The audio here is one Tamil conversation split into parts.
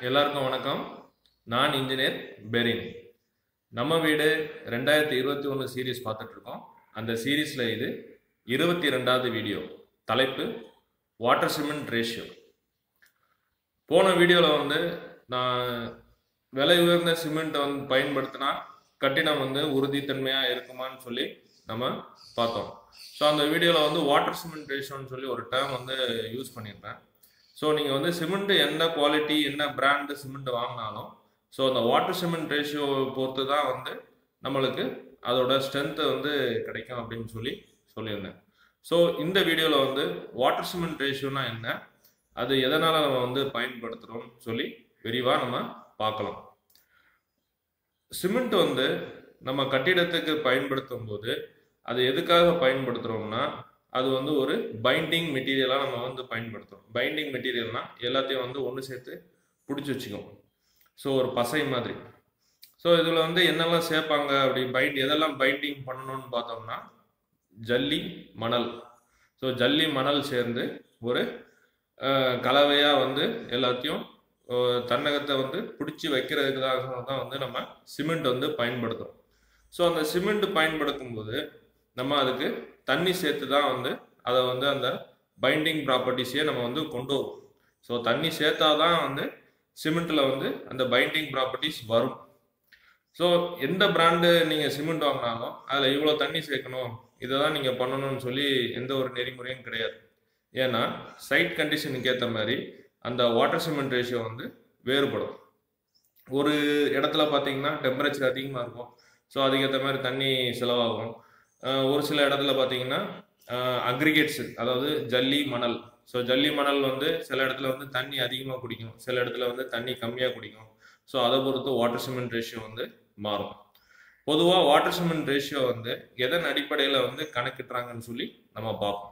எல்லாருக்கும் வணக்கம் நான் இன்ஜினியர் பெரின் நம்ம வீடு ரெண்டாயிரத்தி இருபத்தி ஒன்று சீரீஸ் பார்த்துட்டு இருக்கோம் அந்த சீரீஸில் இது இருபத்தி ரெண்டாவது வீடியோ தலைப்பு வாட்டர் சிமெண்ட் ரேஷியோ போன வீடியோவில் வந்து நான் விலை உயர்ந்த சிமெண்ட்டை வந்து பயன்படுத்தினா கட்டிடம் வந்து உறுதித்தன்மையாக இருக்குமான்னு சொல்லி நம்ம பார்த்தோம் ஸோ அந்த வீடியோவில் வந்து வாட்டர் சிமெண்ட் ரேஷியோன்னு சொல்லி ஒரு டேர்ம் வந்து யூஸ் பண்ணியிருப்பேன் ஸோ நீங்கள் வந்து சிமெண்ட் எந்த குவாலிட்டி என்ன பிராண்டு சிமெண்ட் வாங்கினாலும் ஸோ அந்த வாட்டர் சிமெண்ட் ரேஷியோ பொறுத்து தான் வந்து நம்மளுக்கு அதோட ஸ்ட்ரென்த்து வந்து கிடைக்கும் அப்படின்னு சொல்லி சொல்லியிருந்தேன் ஸோ இந்த வீடியோவில் வந்து வாட்டர் சிமெண்ட் ரேஷியோனா என்ன அது எதனால் நம்ம வந்து பயன்படுத்துகிறோம்னு சொல்லி விரிவாக நம்ம பார்க்கலாம் சிமெண்ட் வந்து நம்ம கட்டிடத்துக்கு பயன்படுத்தும் போது அது எதுக்காக பயன்படுத்துகிறோம்னா அது வந்து ஒரு பைண்டிங் மெட்டீரியலாக நம்ம வந்து பயன்படுத்துகிறோம் பைண்டிங் மெட்டீரியல்னால் எல்லாத்தையும் வந்து ஒன்று சேர்த்து பிடிச்சி வச்சுக்கோம் ஸோ ஒரு பசை மாதிரி ஸோ இதில் வந்து என்னெல்லாம் சேர்ப்பாங்க அப்படி பைண்ட் எதெல்லாம் பைண்டிங் பண்ணணும்னு பார்த்தோம்னா ஜல்லி மணல் ஸோ ஜல்லி மணல் சேர்ந்து ஒரு கலவையாக வந்து எல்லாத்தையும் அஹ், தன்னகத்தை வந்து பிடிச்சி வைக்கிறதுக்காக தான் வந்து நம்ம சிமெண்ட் வந்து பயன்படுத்துகிறோம் ஸோ அந்த சிமெண்ட் பயன்படுத்தும் போது நம்ம அதுக்கு தண்ணி சேர்த்து தான் வந்து அதை வந்து அந்த பைண்டிங் ப்ராப்பர்ட்டிஸையே நம்ம வந்து கொண்டு வரும் ஸோ தண்ணி சேர்த்தா தான் வந்து சிமெண்ட்டில் வந்து அந்த பைண்டிங் ப்ராப்பர்ட்டிஸ் வரும் ஸோ எந்த பிராண்டு நீங்கள் சிமெண்ட் வாங்கினாலும் அதில் இவ்வளோ தண்ணி சேர்க்கணும் இதை தான் நீங்கள் பண்ணணும்னு சொல்லி எந்த ஒரு நெறிமுறையும் கிடையாது ஏன்னா சைட் கண்டிஷனுக்கு ஏற்ற மாதிரி அந்த வாட்டர் சிமெண்ட் ரேஷியோ வந்து வேறுபடும் ஒரு இடத்துல பார்த்தீங்கன்னா டெம்பரேச்சர் அதிகமாக இருக்கும் ஸோ அதுக்கேற்ற மாதிரி தண்ணி செலவாகும் அஹ் ஒரு சில இடத்துல பார்த்தீங்கன்னா அக்ரிகேட்ஸ் அதாவது ஜல்லி மணல் ஸோ ஜல்லி மணல் வந்து சில இடத்துல வந்து தண்ணி அதிகமாக குடிக்கும் சில இடத்துல வந்து தண்ணி கம்மியாக குடிக்கும் ஸோ அதை பொறுத்து வாட்டர் சிமெண்ட் ரேஷியோ வந்து மாறும் பொதுவாக வாட்டர் சிமெண்ட் ரேஷியோ வந்து எதன் அடிப்படையில் வந்து கணக்கிட்டுறாங்கன்னு சொல்லி நம்ம பார்ப்போம்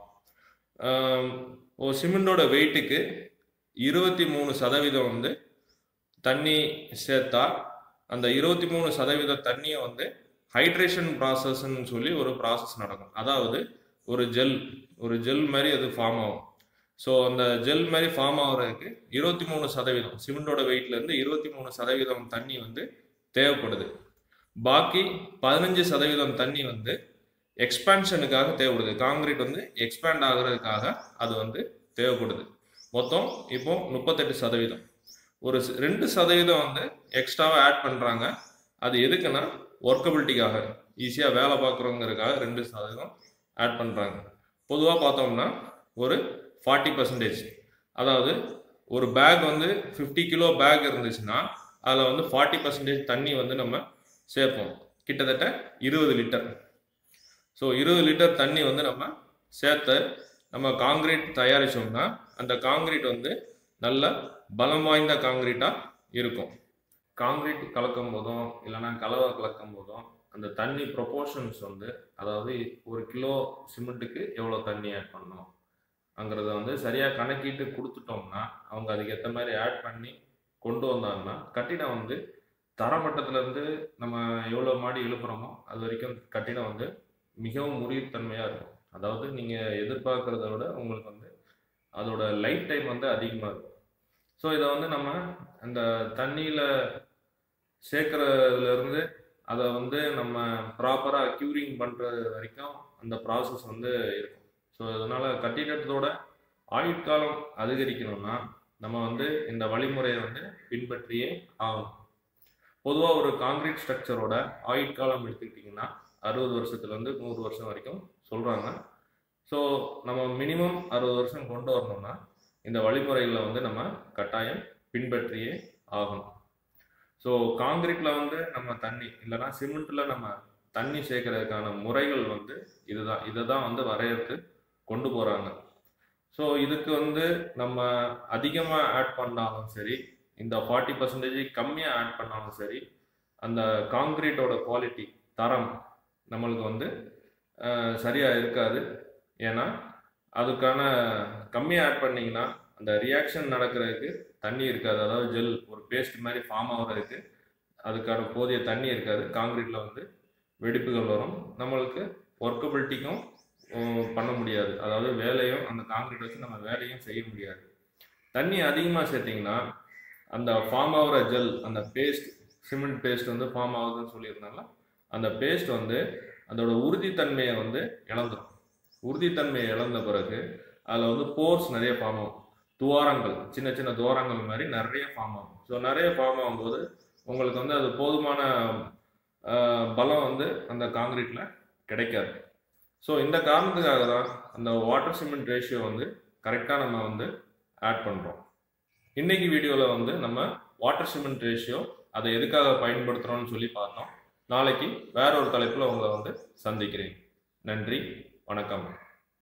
ஆம், ஒரு சிமெண்டோட வெயிட்டுக்கு இருபத்தி மூணு சதவீதம் வந்து தண்ணி சேர்த்தா அந்த இருபத்தி மூணு சதவீத தண்ணியை வந்து ஹைட்ரேஷன் ப்ராசஸ்ன்னு சொல்லி ஒரு ப்ராசஸ் நடக்கும் அதாவது ஒரு ஜெல் ஒரு ஜெல் மாதிரி அது ஃபார்ம் ஆகும் ஸோ அந்த ஜெல் மாதிரி ஃபார்ம் ஆகுறதுக்கு இருபத்தி மூணு சதவீதம் சிமெண்டோட வெயிட்லேருந்து இருபத்தி மூணு சதவீதம் தண்ணி வந்து தேவைப்படுது பாக்கி பதினஞ்சு சதவீதம் தண்ணி வந்து எக்ஸ்பான்ஷனுக்காக தேவைப்படுது காங்கிரீட் வந்து எக்ஸ்பேண்ட் ஆகுறதுக்காக அது வந்து தேவைப்படுது மொத்தம் இப்போ முப்பத்தெட்டு சதவீதம் ஒரு சி- ரெண்டு சதவீதம் வந்து எக்ஸ்ட்ராவாக ஆட் பண்ணுறாங்க அது எதுக்குன்னா ஒர்க்கபிலிட்டிக்காக ஈஸியாக வேலை பார்க்குறோங்கிறதுக்காக ரெண்டு சதவீதம் ஆட் பண்ணுறாங்க பொதுவாக பார்த்தோம்னா ஒரு ஃபார்ட்டி பர்சன்டேஜ் அதாவது ஒரு பேக் வந்து ஃபிஃப்டி கிலோ பேக் இருந்துச்சுன்னா அதில் வந்து ஃபார்ட்டி பர்சன்டேஜ் தண்ணி வந்து நம்ம சேர்ப்போம் கிட்டத்தட்ட இருபது லிட்டர் ஸோ இருபது லிட்டர் தண்ணி வந்து நம்ம சேர்த்து நம்ம காங்கிரீட் தயாரிச்சோம்னா அந்த காங்கிரீட் வந்து நல்ல பலம் வாய்ந்த காங்கிரீட்டாக இருக்கும் காங்கிரீட் கலக்கும் போதும் இல்லைன்னா கலவை கலக்கும் போதும் அந்த தண்ணி ப்ரொபோர்ஷன்ஸ் வந்து அதாவது ஒரு கிலோ சிமெண்ட்டுக்கு எவ்வளோ தண்ணி ஆட் பண்ணணும் அங்கிறத வந்து சரியாக கணக்கிட்டு கொடுத்துட்டோம்னா அவங்க அதுக்கு ஏற்ற மாதிரி ஆட் பண்ணி கொண்டு வந்தாங்கன்னா கட்டிடம் வந்து தரமட்டத்திலேருந்து நம்ம எவ்வளோ மாடி எழுப்புறோமோ அது வரைக்கும் கட்டிடம் வந்து மிகவும் முறிவுத்தன்மையாக இருக்கும் அதாவது நீங்கள் எதிர்பார்க்கறத விட உங்களுக்கு வந்து அதோட லைஃப் டைம் வந்து அதிகமாக இருக்கும் ஸோ இதை வந்து நம்ம அந்த தண்ணியில் சேர்க்கறதுலேருந்து அதை வந்து நம்ம ப்ராப்பராக க்யூரிங் பண்ணுறது வரைக்கும் அந்த ப்ராசஸ் வந்து இருக்கும் ஸோ அதனால் கட்டிடத்தோட ஆயுட்காலம் அதிகரிக்கணும்னா நம்ம வந்து இந்த வழிமுறையை வந்து பின்பற்றியே ஆகணும் பொதுவாக ஒரு காங்கிரீட் ஸ்ட்ரக்சரோட ஆயுட்காலம் எடுத்துக்கிட்டிங்கன்னா அறுபது வருஷத்துலேருந்து நூறு வருஷம் வரைக்கும் சொல்கிறாங்க ஸோ நம்ம மினிமம் அறுபது வருஷம் கொண்டு வரணும்னா இந்த வழிமுறைகளை வந்து நம்ம கட்டாயம் பின்பற்றியே ஆகணும் ஸோ காங்கிரீட்டில் வந்து நம்ம தண்ணி இல்லைன்னா சிமெண்ட்டில் நம்ம தண்ணி சேர்க்கறதுக்கான முறைகள் வந்து இதுதான் இதை தான் வந்து வரையறுத்து கொண்டு போகிறாங்க ஸோ இதுக்கு வந்து நம்ம அதிகமாக ஆட் பண்ணாலும் சரி இந்த ஃபார்ட்டி பர்சன்டேஜ் கம்மியாக ஆட் பண்ணாலும் சரி அந்த காங்கிரீட்டோட குவாலிட்டி தரம் நம்மளுக்கு வந்து அஹ், சரியா இருக்காது ஏன்னா அதுக்கான கம்மியாக ஆட் பண்ணீங்கன்னா அந்த ரியாக்ஷன் நடக்கிறதுக்கு தண்ணி இருக்காது அதாவது ஜெல் ஒரு பேஸ்ட் மாதிரி ஃபார்ம் ஆகுறதுக்கு அதுக்கான போதிய தண்ணி இருக்காது காங்கிரீட்டில் வந்து வெடிப்புகள் வரும் நம்மளுக்கு ஒர்க்கபிலிட்டிக்கும் பண்ண முடியாது அதாவது வேலையும் அந்த காங்கிரீட் வச்சு நம்ம வேலையும் செய்ய முடியாது தண்ணி அதிகமாக சேர்த்திங்கன்னா அந்த ஃபார்ம் ஆகிற ஜெல் அந்த பேஸ்ட் சிமெண்ட் பேஸ்ட் வந்து ஃபார்ம் ஆகுதுன்னு சொல்லியிருந்தாங்க அந்த பேஸ்ட் வந்து அதோட உறுதித்தன்மையை வந்து இழந்துடும் உறுதித்தன்மையை இழந்த பிறகு அதில் வந்து போர்ஸ் நிறைய ஃபார்ம் ஆகும் துவாரங்கள் சின்ன சின்ன துவாரங்கள் மாதிரி நிறைய ஃபார்ம் ஆகும் ஸோ நிறைய ஃபார்ம் ஆகும்போது உங்களுக்கு வந்து அது போதுமான ஆஹ், பலம் வந்து அந்த காங்கிரீட்டில் கிடைக்காது ஸோ இந்த காரணத்துக்காக தான் அந்த வாட்டர் சிமெண்ட் ரேஷியோ வந்து கரெக்டாக நம்ம வந்து ஆட் பண்ணுறோம் இன்னைக்கு வீடியோவில் வந்து நம்ம வாட்டர் சிமெண்ட் ரேஷியோ அதை எதுக்காக பயன்படுத்துகிறோம்னு சொல்லி பார்த்தோம் நாளைக்கு வேற ஒரு தலைப்பில் உங்களை வந்து சந்திக்கிறேன் நன்றி வணக்கம்